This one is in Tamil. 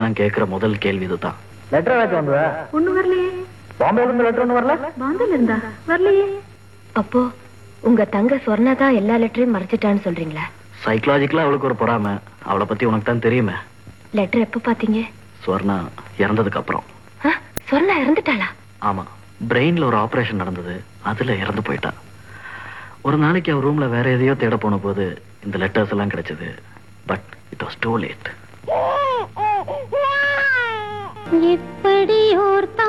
எல்லாம் கேட்கிற முதல் கேள்வி இதுதான் லெட்டர் ஏதாச்சும் வந்துவா ஒண்ணு வரலையே பாம்பேல இருந்து லெட்டர் ஒன்று வரல பாம்பேல இருந்தா வரலையே அப்போ உங்க தங்க சொர்ணா தான் எல்லா லெட்டரையும் மறைச்சிட்டான்னு சொல்றீங்களா சைக்கலாஜிக்கலா அவளுக்கு ஒரு பொறாமை அவளை பத்தி உனக்கு தான் தெரியுமே லெட்டர் எப்ப பாத்தீங்க ஸ்வர்ணா இறந்ததுக்கு அப்புறம் ஆ, சொர்ணா இறந்துட்டாளா ஆமா பிரெயின்ல ஒரு ஆபரேஷன் நடந்தது அதுல இறந்து போயிட்டா ஒரு நாளைக்கு அவ ரூம்ல வேற எதையோ தேட போன போது இந்த லெட்டர்ஸ் எல்லாம் கிடைச்சது but it was too late எப்படி ஓர்